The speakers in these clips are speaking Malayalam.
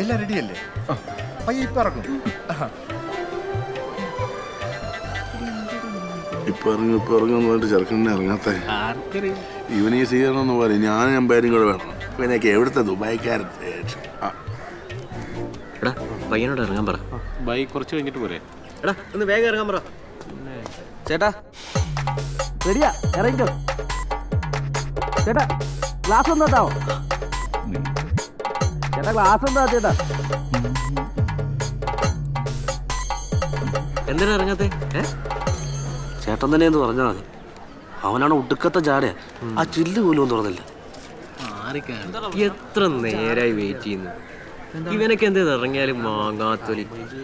എല്ലാം റെഡിയല്ലേ പയ്യെ ഇപ്പൊ ഇറങ്ങും ആഹാ. ഇപ്പൊ ഇറങ്ങി ഇപ്പൊ ഇറങ്ങുന്ന പറഞ്ഞിട്ട് ചെറുക്കനെ ഇറങ്ങാത്ത ഇവനീ സ്വീകരണം പറയും ഞാനും എമ്പാരും കൂടെ വേണം ഇവനൊക്കെ എവിടുത്തെ ദുബായിക്കാരൻ ആ, എടാ പയ്യനോട് ഇറങ്ങാൻ പറ ബൈ കുറച്ച് കഴിഞ്ഞിട്ട് പോരെ എടാ ഒന്ന് വേഗം ഇറങ്ങാൻ പറ ചേട്ടാ റെഡിയാ ഇറങ്ങിക്കോ ചേട്ടാ ഗ്ലാസ് ഒന്ന് തട്ടാവോ ചേട്ടാ ഗ്ലാസ് എന്താ ചേട്ടാ എന്തിനാ ഇറങ്ങാത്തെ ഏ ചേട്ടൻ തന്നെ എന്ന് പറഞ്ഞാൽ മതി അവനാണ് ഒടുക്കത്തെ ജാട ആ ചില്ല് പോലും ഒന്നും തുറന്നില്ല എത്ര നേരായി വെയിറ്റ് ചെയ്യുന്നു ഇവനൊക്കെ എന്ത് ഇറങ്ങിയാലും മാങ്ങാത്തൊലി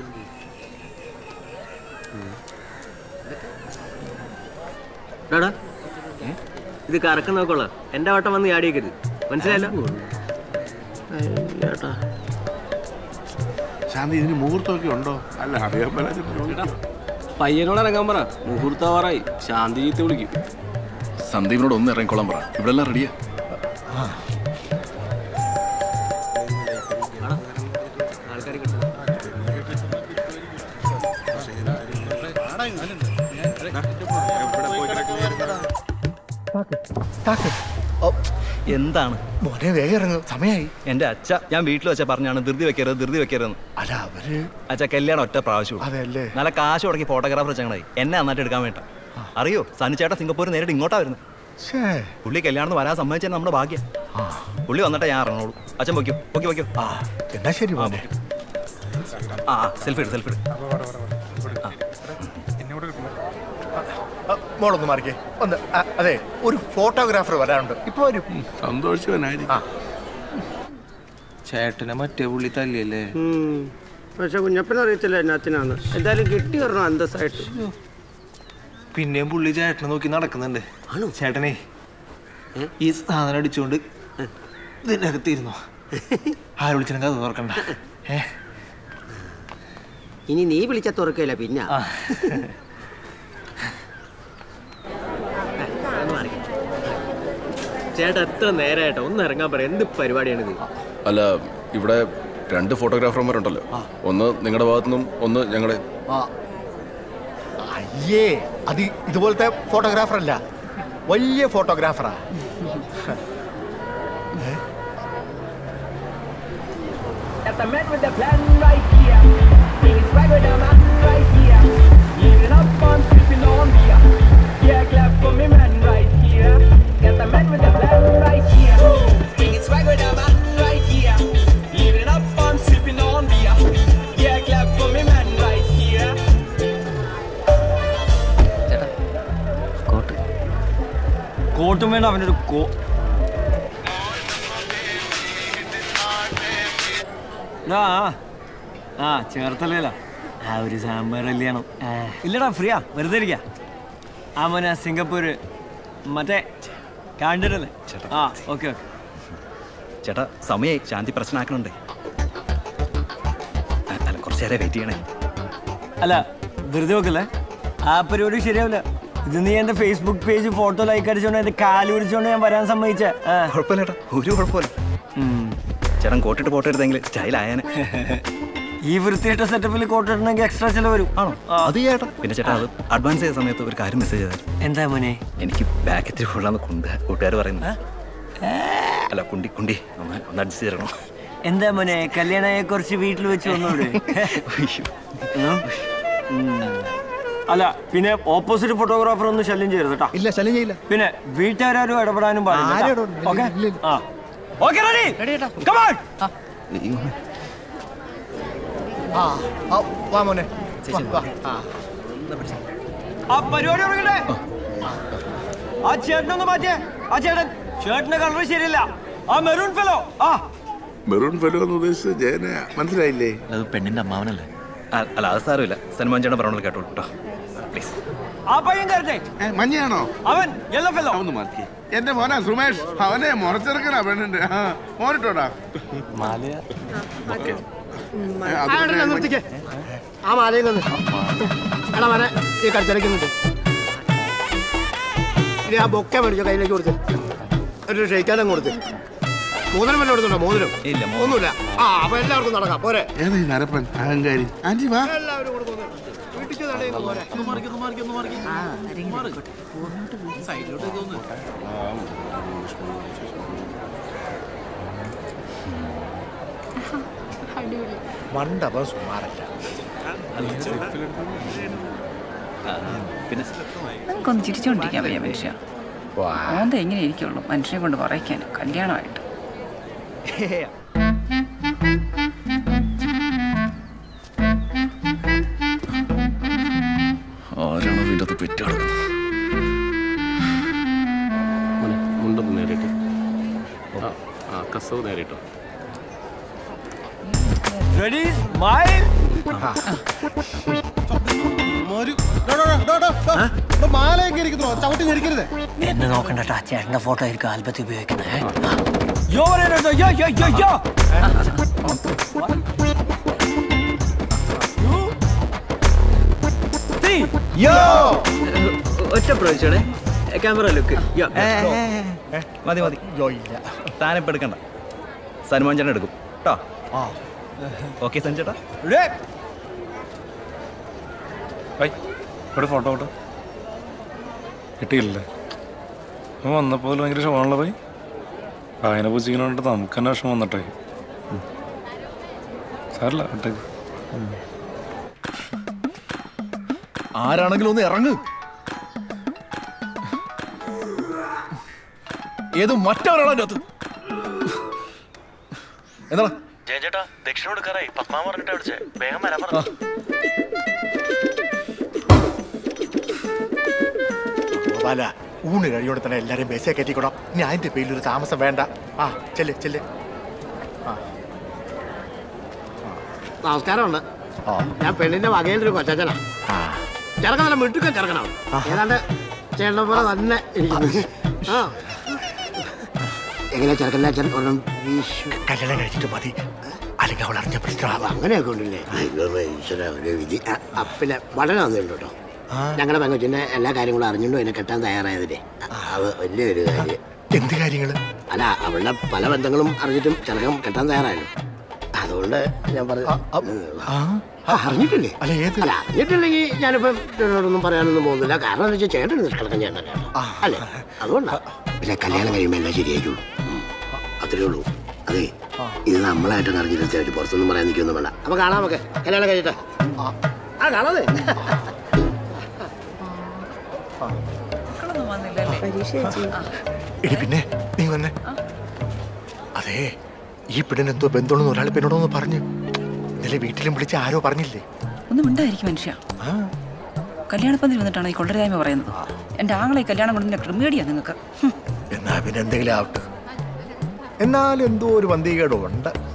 എടാ ഇത് കറക്കം നോക്കോളാം എന്റെ വട്ടം വന്ന് ചാടിയേക്കരുത് മനസ്സിലായല്ലോ ശാന്തി ഇതിന് മുഹൂർത്തമൊക്കെ ഉണ്ടോ അല്ല അറിയാൻ പറ്റാ പയ്യനോട് ഇറങ്ങാൻ പറ മുഹൂർത്താവാറായി ശാന്തി ചീത്ത വിളിക്കും സന്ദീപിനോട് ഒന്ന് ഇറങ്ങിക്കോളാൻ പറ ഇവിടെ എല്ലാം റെഡിയാ ആൾക്കാർ താക്ക്. ഓ, എന്താണ് മോനെ വേഗം ഇറങ്ങും സമയായി എന്റെ അച്ഛ ഞാൻ വീട്ടിൽ വെച്ച പറഞ്ഞാണ് ധൃതി വെക്കരുത് ധൃതി വെക്കരുതെന്ന് അല്ല അവര് അച്ഛ കല്യാണം ഒറ്റ പ്രാവശ്യം അതെയല്ലേ നല്ല കാശ് മുടക്കി ഫോട്ടോഗ്രാഫർ ചങ്ങനായി എന്നെ നന്നായിട്ട് എടുക്കാൻ വേണ്ട അറിയോ സനിച്ചേട്ടൻ സിംഗപ്പൂർ നേരിട്ട് ഇങ്ങോട്ടാ വരുന്നത് ഛേ പുള്ളി കല്യാണം വരാൻ സമ്മതിച്ചാൽ നമ്മുടെ ഭാഗ്യം പുള്ളി വന്നിട്ടേ ഞാൻ ഇറങ്ങുള്ളൂ അച്ഛൻ പൊയ്ക്കോ പൊക്കി പൊയ്ക്കോ ആ എന്നാ ശരി മോനെ ആ സെൽഫി എടു സെൽഫി എടു ആ, മോളൊന്ന് മാറിക്കേ ഒന്ന് ആ, അതെ ഒരു ഫോട്ടോഗ്രാഫർ വരാനുണ്ട് ഇപ്പൊ വരും സന്തോഷവനായിരിക്കും ചേട്ടനെ മറ്റേ പുള്ളി തല്ലിയല്ലേ പക്ഷെ കുഞ്ഞപ്പന അറിയത്തില്ല എന്നാത്തിനാന്ന് എന്തായാലും കിട്ടി വരണം അന്തസ്സായിട്ട് പിന്നെയും പുള്ളി ചേട്ടനെ നോക്കി നടക്കുന്നുണ്ട് ചേട്ടനെ ഈ സാധനം അടിച്ചുകൊണ്ട് ഇതിന്റെ അകത്തിരുന്നോ ആര് വിളിച്ചിട്ടുണ്ടെങ്കിൽ അത് തുറക്കണ്ട ഏ ഇനി നീ വിളിച്ച തുറക്കില്ല പിന്നെ ആ. ചേട്ടാ എത്ര നേരമായിട്ടോ ഒന്ന് ഇറങ്ങാൻ പറ എന്ത് പരിപാടിയാണിത് അല്ല ഇവിടെ രണ്ട് ഫോട്ടോഗ്രാഫർമാരുണ്ടല്ലോ ഒന്ന് നിങ്ങളുടെ ഭാഗത്തു നിന്നും ഒന്ന് ഞങ്ങളുടെ ആ. അയ്യേ അത് ഇതുപോലത്തെ ഫോട്ടോഗ്രാഫർ അല്ല വലിയ ഫോട്ടോഗ്രാഫറാ Got the man with the plan right here. He's right with the man right here. Living up on sipping on beer. Yeah, clap for me man right here. Got the man with the plan right here. He's right with the man right here. Living up on sipping on beer. Yeah, clap for me man right here. Coat കോട്ടും വേണ്ട അവനൊരു കോ ആ ആ ചേർത്തല്ലേല ആ ഒരു സാമ്പാർ കല്യാണം ഇല്ലടാ ഫ്രീയാ വെറുതെ ഇരിക്കാ ആ മോനെ സിംഗപ്പൂര് മറ്റേ കാണ്ടിട്ടല്ലേ ആ ഓക്കെ ഓക്കെ ചേട്ടാ സമയായി ശാന്തി പ്രശ്നമാക്കണുണ്ടേ അ- അല്ല കുറച്ച് നേരം വെയിറ്റ് ചെയ്യണേ അല്ല വെറുതെ നോക്കല്ലേ ആ പരിപാടി ശരിയാവില്ല ഇത് നീ എന്റെ ഫേസ്ബുക്ക് പേജ് ഫോട്ടോ ലൈക്ക് അടിച്ചോണ്ട് എന്റെ കാല് പിടിച്ചോണ്ട് ഞാൻ വരാൻ സമ്മതിച്ചേ ആ. കുഴപ്പമില്ല ചേട്ടാ ഒരു കുഴപ്പമില്ല ഉം. ചേട്ടൻ കോട്ടിട്ട് ഫോട്ടോ എടുത്തെങ്കിൽ സ്റ്റൈലായനെ ഈ വൃത്തിയായിട്ട സെറ്റപ്പിൽ കോട്ട് ഇടണമെങ്കിൽ എക്സ്ട്രാ ചെലവ് വരും ആണോ അത് ചേട്ടാ പിന്നെ ചേട്ടാ അത് അഡ്വാൻസ് ചെയ്ത സമയത്ത് ഒരു കാര്യം മെസ്സേജ് ചെയ്തായിരുന്നു എന്താ മോനെ എനിക്ക് ബാക്ക് ഇത്തിരി കൊള്ളാന്ന് കൊണ്ട് കൂട്ടുകാർ പറയുന്നു അല്ല കുണ്ടി കുണ്ടി ഒന്ന് ഒന്ന് അഡ്ജസ്റ്റ് ചെയ്യണം എന്താ മോനെ കല്യാണയെ കുറിച്ച് വീട്ടിൽ വെച്ച് വന്നോട് അല്ല പിന്നെ ഓപ്പോസിറ്റ് ഫോട്ടോഗ്രാഫർ ഒന്നും ശല്യം ചെയ്യരുത് കേട്ടോ ഇല്ല ശല്യം ചെയ്യില്ല പിന്നെ വീട്ടുകാരും ഇടപെടാനും ആരും പാടില്ല ഇടപെടില്ല. ഓക്കെ ഇല്ല, ഇല്ല. ആ ഓക്കെ റെഡി കമോൺ ആ ആ, വാ മോനെ വാ, വാ. ആ ആ പരിപാടി തുടങ്ങട്ടെ ആ ചേട്ടനൊന്ന് മാറ്റിയേ ആ ചേട്ടൻ ചേട്ടന്റെ കളർ ശരിയല്ല ആ മെറൂൺ ഫെലോ ആ മെറൂൺ ഫെലോ എന്ന് ഉദ്ദേശിച്ചത് ജയന മനസ്സിലായില്ലേ അത് പെണ്ണിന്റെ അമ്മാവനല്ലേ അ- അല്ല അത് സാരമില്ല സൽമാൻ ചേട്ടൻ പറഞ്ഞോളൂ കേട്ടോ കേട്ടോ പ്ലീസ് ആ പയ്യൻ കയറട്ടെ ഏ, മഞ്ഞയാണോ അവൻ യെല്ലോ ഫെലോ ഒന്ന് മാറ്റി എന്റെ മോനാ സുമേഷ് അവനെ മുറച്ചെറുക്കനാ പെണ്ണിന്റെ ആ മോനിട്ടോടാ ഏ, അത് പിന്നെ നിർത്തിക്കേ ആ മാലയും കന്ന് എടാ മനെ ഈ കടിച്ചടയ്ക്കുന്നുണ്ട് ഇനി ആ ബൊക്കെ മേടിച്ച കയ്യിലേക്ക് കൊടുത്ത് ഒരു ഷെയ്ക്കാനും കൊടുത്ത് മോതിരം വല്ല എടുത്തുണ്ടോ മോതിരം ഇല്ല മോ- ഒന്നുമില്ല ആ അപ്പൊ എല്ലാവർക്കും നടക്കാം പോരെ ഏതാ ഈ നരപ്പൻ അഹങ്കാരി ആന്റി വാ എല്ലാവരും കൂടെ പോന്നെ. വീട്ടിൽ തടയുന്നു പോരെ മണ്ടപം സുമാരല്ല പിന്നെ നമുക്കൊന്ന് ചിരിച്ചോണ്ടിരിക്കാൻ വയ്യ മനുഷ്യ ഓന്ത എങ്ങനെ ഇരിക്കുള്ളൂ മനുഷ്യനെ കൊണ്ട് പറയിക്കാൻ കല്യാണമായിട്ട് ആരാണ് ഇതിൻ്റെ അകത്ത് പെറ്റ് കിടക്കുന്നത് മോനെ, മുണ്ടൊന്ന് നേരിട്ട് ആ ആ കസവ് നേരിട്ടോ റെഡി സ്മൈൽ മാലയൊക്കെ ഇരിക്കുന്നു ചവിട്ടി ഞെരിക്കരുത് എന്നെ നോക്കണ്ട ചേട്ടന്റെ ഫോട്ടോ ആയിരിക്കും ആൽബത്തിൽ ഉപയോഗിക്കുന്നത് യോ യോ യോ യോ യോ ഒറ്റ പ്രാവശ്യമാണേ ക്യാമറ ലുക്ക് മതി മതി താനിപ്പോൾ എടുക്കണ്ട സൽമാൻ ചേട്ടൻ എടുക്കും കേട്ടോ ഓക്കെ സഞ്ജേട്ടാ ഇവിടെ ഫോട്ടോ ഫോട്ടോ കിട്ടിയില്ലേ അവൻ വന്നപ്പോൾ ഭയങ്കര ഷോണല്ലോ പോയി അതിനെ പൂച്ചിക്കണോണ്ട് നമുക്ക് തന്നെ വിഷമം വന്നിട്ടേ സാറില്ല വിട്ടേക്ക് ആരാണെങ്കിലും ഒന്ന് ഇറങ്ങ് ഏത് മറ്റവരാണോ അതിൻ്റെ അകത്ത് എന്താ ചേട്ടാ ദക്ഷിണ കൊടുക്കാറായി പത്മാ പറഞ്ഞിട്ട് വിളിച്ചേ വേഗം വരാൻ പറഞ്ഞു ഗോപാല ഊണ് കഴിയോടെ തന്നെ എല്ലാരെയും ബസ്സേ കയറ്റിക്കൊടാം ഇനി അതിന്റെ പേരിൽ ഒരു താമസം വേണ്ട ആ ചെല്ല് ചെല്ല് നമസ്കാരമുണ്ട് ആ ഞാൻ പെണ്ണിന്റെ വകയിലൊരു കൊച്ചനാ ആ ചെറുക്കൻ നല്ല മിട്ടുക്കൻ ചെറുക്കനാണ് ഏതാണ്ട് ചേട്ടനെ പോലെ തന്നെ ഇരിക്കുന്നു ആ എങ്ങനെ ചെറുക്കൻ്റെ അച്ഛൻ ഒരെണ്ണം വീശു കല്യാണം കഴിച്ചിട്ട് മതി അല്ലെങ്കിൽ അവൾ അറിഞ്ഞ പ്രശ്നമാവാം അങ്ങനെയൊക്കെ ഉണ്ടല്ലേ ഈശ്വര ഒരു വിധി ആ, ആ, പിന്നെ വളരെ നന്ദിയുണ്ട് കേട്ടോ ഞങ്ങളുടെ പെങ്കൊച്ചിന്റെ എല്ലാ കാര്യങ്ങളും അറിഞ്ഞുകൊണ്ടും എന്നെ കെട്ടാൻ തയ്യാറായതില്ലേ അത് വലിയൊരു കാര്യം എന്ത് കാര്യങ്ങള് അല്ല അവളുടെ പല ബന്ധങ്ങളും അറിഞ്ഞിട്ടും ചെറുക്കൻ കെട്ടാൻ തയ്യാറായല്ലോ അതുകൊണ്ട് ഞാൻ പറഞ്ഞു ആ ആ, അറിഞ്ഞിട്ടില്ലേ അല്ല ഏത് അല്ല അറിഞ്ഞിട്ടില്ലെങ്കിൽ ഞാനിപ്പം ചേട്ടനോടൊന്നും പറയാനൊന്നും പോകുന്നില്ല കാരണം എന്താ വെച്ചാൽ ചേട്ടൻ നിഷ്കളക്കം ചേട്ടനല്ലേ അല്ലേ അതുകൊണ്ടാ പിന്നെ കല്യാണം കഴിയുമ്പോൾ എല്ലാം ശരിയായിട്ടുള്ളൂ ഉം. അത്രേ ഉള്ളൂ അതെ ഇത് നമ്മളായിട്ട് അറിഞ്ഞിട്ട് ചേട്ടി പുറത്തൊന്നും പറയാൻ നിൽക്കൊന്നും വേണ്ട അപ്പൊ കാണാം നമുക്ക് കല്യാണം കഴിച്ചിട്ട് ആ കാണാതെ മക്കളൊന്നും വന്നില്ലല്ലേ എടി പിന്നെ നീ വന്നെ അതെ ഈ പെണ്ണിന് എന്തോ ബന്ധമുണ്ടെന്ന് ഒരാൾ പെണ്ണോടൊന്ന് പറഞ്ഞു ഇന്നലെ വീട്ടിലും വിളിച്ച് ആരോ പറഞ്ഞില്ലേ ഒന്നും ഉണ്ടായിരിക്കും മനുഷ്യ കല്യാണപ്പന്തിൽ വന്നിട്ടാണ് ഈ കൊള്ളരായ്മ പറയുന്നത് എന്റെ ആങ്ങളെ ഈ കല്യാണം കൊണ്ടതിന്റെ ക്രിമേഡിയാ നിങ്ങൾക്ക് എന്നാ പിന്നെ എന്തെങ്കിലും ആവട്ടെ എന്നാലും എന്തോ ഒരു വന്തികേടും ഉണ്ട്